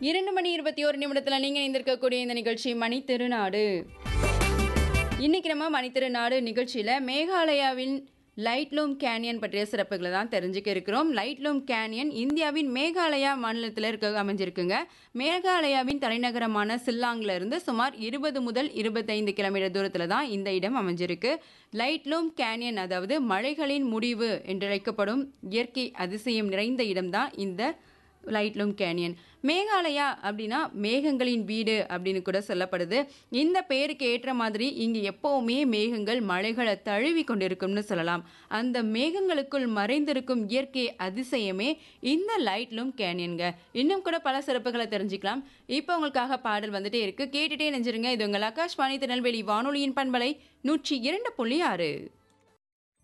இரண்டு மணி இருபத்தி ஒரு நிமிடத்தில் நீங்கள் இணைந்திருக்கக்கூடிய இந்த நிகழ்ச்சி மணி திருநாடு இன்னைக்கு நம்ம மணி திருநாடு நிகழ்ச்சியில் மேகாலயாவின் லைட்லூம் கேனியன் பற்றிய சிறப்புகளை தான் தெரிஞ்சுக்க இருக்கிறோம் லைட்லூம் கேனியன் இந்தியாவின் மேகாலயா மாநிலத்தில் இருக்க அமைஞ்சிருக்குங்க மேகாலயாவின் தலைநகரமான சில்லாங்ல இருந்து சுமார் இருபது முதல் இருபத்தைந்து கிலோமீட்டர் தூரத்தில் தான் இந்த இடம் அமைஞ்சிருக்கு லைட்லூம் கேனியன் அதாவது மலைகளின் முடிவு என்றழைக்கப்படும் இயற்கை அதிசயம் நிறைந்த இடம்தான் இந்த லைட்லூம் கேனியன் மேகாலயா அப்படின்னா மேகங்களின் வீடு அப்படின்னு கூட சொல்லப்படுது இந்த பெயருக்கு ஏற்ற மாதிரி இங்கு எப்பவுமே மேகங்கள் மழைகளை தழுவி கொண்டிருக்கும்னு சொல்லலாம் அந்த மேகங்களுக்குள் மறைந்திருக்கும் இயற்கை அதிசயமே இந்த லைட்லூம் கேனியன்க இன்னும் கூட பல சிறப்புகளை தெரிஞ்சுக்கலாம் இப்போ உங்களுக்காக பாடல் வந்துட்டே இருக்கு கேட்டுட்டே நெஞ்சிருங்க இது உங்கள் ஆகாஷ்வாணி திருநெல்வேலி வானொலியின் பண்பலை நூற்றி இரண்டு புள்ளி ஆறு